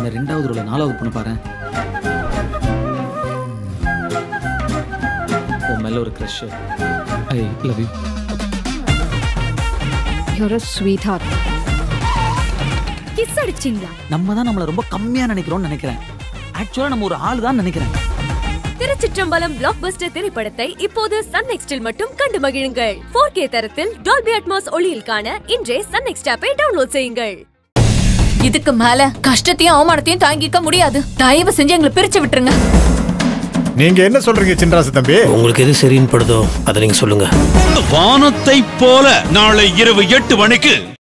என்னோட ரெண்டாவது ரோல நாலாவது பொண்ணு பாரு உன் மேல ஒரு crush I love you you're a sweetheart kiss அடிச்சிங்களா நம்ம தான் நம்மளை ரொம்ப கம்மியா நினைக்கிறோம்னு நினைக்கிறேன் ஆக்சுவலா நம்ம ஒரு ஆள் தான் நினைக்கிறேன் திருச்சிற்றம்பலம் பிளாக் பஸ்டர் திரைப்படத்தை இப்போது சன் நெக்ஸ்டில் மட்டும் கண்டு மகிழுங்கள் 4K தரத்தில் டால்பி அட்மாஸ் ஒளியில் காண இன்றே சன் நெக்ஸ்ட் ஆப்பை டவுன்லோட் செய்யுங்கள் இதுக்கு மேல கஷ்டத்தையும் அவமானத்தையும் தாங்கிக்க முடியாது தயவு செஞ்சு எங்களை பிரிச்சு விட்டுருங்க நீங்க என்ன சொல்றீங்க சின்ராசு தம்பி உங்களுக்கு எது சரின்னு படுதோ அதை நீங்க சொல்லுங்க வானத்தை போல நாளை இரவு எட்டு மணிக்கு